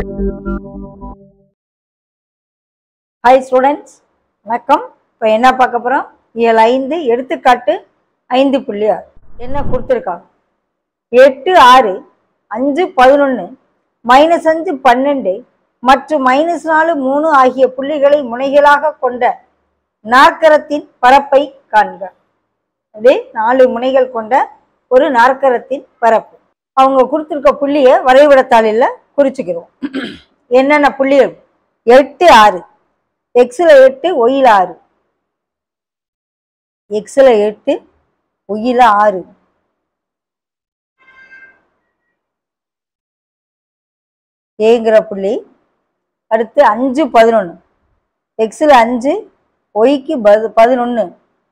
hi students வணக்கம் இப்போ என்ன பார்க்க போகிறோம் இயல் ஐந்து எடுத்துக்காட்டு ஐந்து புள்ளி ஆறு என்ன கொடுத்துருக்காங்க எட்டு ஆறு அஞ்சு பதினொன்று மைனஸ் அஞ்சு பன்னெண்டு மற்றும் மைனஸ் நாலு மூணு ஆகிய புள்ளிகளை முனைகளாக கொண்ட நாற்கரத்தின் பரப்பை காண்க அது நாலு முனைகள் கொண்ட ஒரு நாற்கரத்தின் பரப்பு அவங்க கொடுத்துருக்க புள்ளியை வரைபடத்தாளில் குறிச்சுக்கிறோம் என்னென்ன புள்ளிகள் எட்டு ஆறு எக்ஸில் எட்டு ஒயில் ஆறு எக்ஸில் எட்டு ஒயில் ஆறு ஏங்கிற புள்ளி அடுத்து அஞ்சு பதினொன்று எக்ஸில் அஞ்சு ஒய்க்கு பது பதினொன்று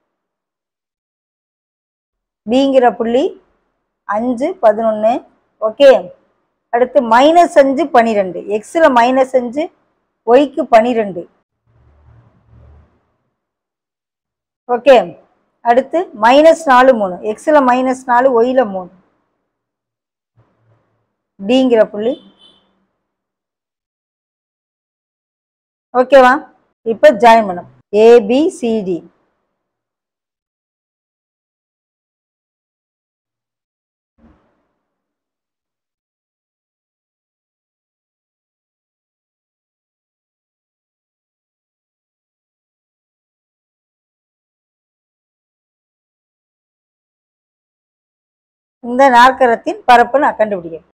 பிங்கிற புள்ளி அஞ்சு பதினொன்று ஓகே அடுத்து மைனஸ் அஞ்சு பன்னிரெண்டு எக்ஸில் மைனஸ் அஞ்சு ஒய்க்கு பன்னிரெண்டு ஓகே அடுத்து மைனஸ் நாலு மூணு எக்ஸில் மைனஸ் நாலு ஒய்யில் மூணு டிங்கிற புள்ளி ஓகேவா இப்போ ஜாயின் பண்ணும் ஏபிசிடி இந்த நாற்கரத்தின் பரப்பு நான் கண்டுபிடிக்கிறேன்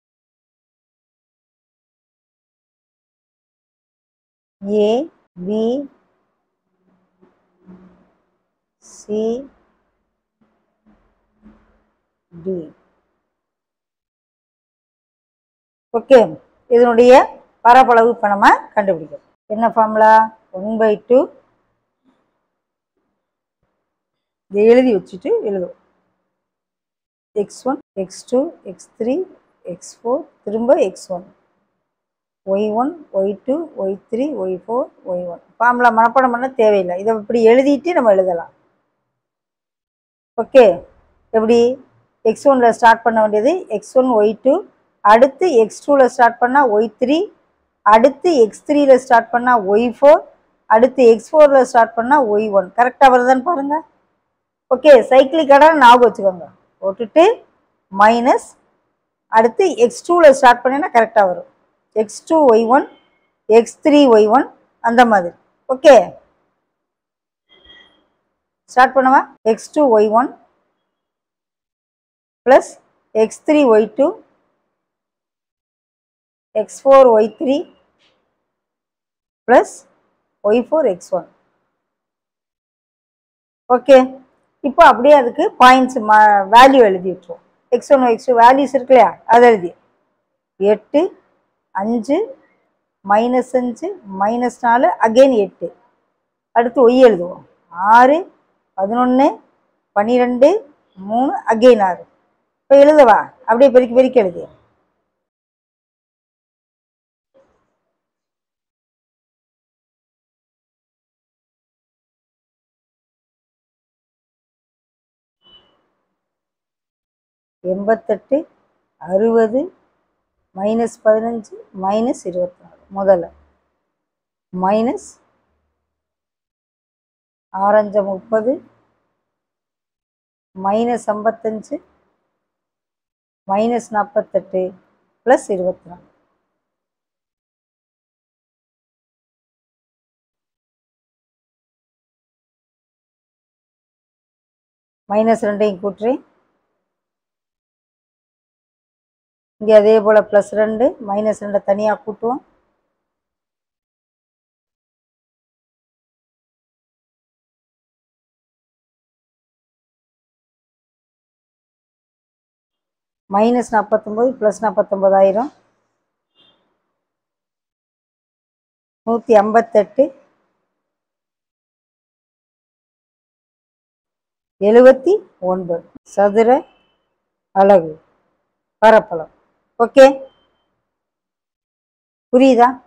A B C D okay இதனுடைய பரப்பளவு இப்போ நம்ம கண்டுபிடிக்கிறோம் என்ன ஃபார்முலா ஒன் பை டூ இதை எழுதி வச்சுட்டு எழுதுவோம் x one x two x three x four திரும்ப x one y one y two y three y four y one formula மனப்பாடம் பண்ண தேவையில்லை இதை இப்படி எழுதிட்டு நம்ம எழுதலாம் ஓகே எப்படி எக்ஸ் ஒனில் ஸ்டார்ட் பண்ண வேண்டியது எக்ஸ் ஒன் ஒய் டூ அடுத்து எக்ஸ் டூவில் ஸ்டார்ட் பண்ணால் ஒய் த்ரீ அடுத்து எக்ஸ் த்ரீயில் ஸ்டார்ட் பண்ணால் ஒய் ஃபோர் அடுத்து எக்ஸ் ஃபோரில் ஸ்டார்ட் பண்ணால் ஒய் ஒன் கரெக்டாக வருதான்னு பாருங்கள் ஓகே சைக்கிளிக்காக ஞாபகம் வச்சுக்கோங்க போட்டுட்டு மைனஸ் அடுத்து எக்ஸ் டூவில் ஸ்டார்ட் பண்ணினா கரெக்டாக வரும் x two y one x three y one அந்த மாதிரி ஓகே ஸ்டார்ட் பண்ணவா x two y one plus x three y two x four y three plus y four x one okay இப்போ அப்படியே அதுக்கு பாயிண்ட்ஸ் மா வேல்யூ எழுதி விட்டுருவோம் x one x two values இருக்கு இல்லையா அதை எழுதி எட்டு அஞ்சு மைனஸ் அஞ்சு மைனஸ் நாலு அகெயின் எட்டு அடுத்து ஒய் எழுதுவோம் ஆறு பதினொன்று பன்னிரெண்டு மூணு அகெயின் ஆறு இப்போ எழுதவா அப்படியே பெருக்கி பெருக்கி எழுது எண்பத்தெட்டு அறுபது மைனஸ் பதினஞ்சு மைனஸ் இருபத்தி நாலு முதல்ல மைனஸ் ஆரஞ்சு முப்பது மைனஸ் ஐம்பத்தஞ்சு மைனஸ் நாற்பத்தெட்டு ப்ளஸ் இருபத்தி நாலு மைனஸ் ரெண்டையும் கூட்டுறேன் இங்கே அதே போல் ப்ளஸ் ரெண்டு மைனஸ் ரெண்டை தனியாக கூட்டுவோம் மைனஸ் நாற்பத்தொம்போது ப்ளஸ் நாற்பத்தொம்போதாயிரம் நூற்றி ஐம்பத்தெட்டு எழுபத்தி ஒன்பது சதுர அலகு பரப்பளவு ஓகே புரியுதா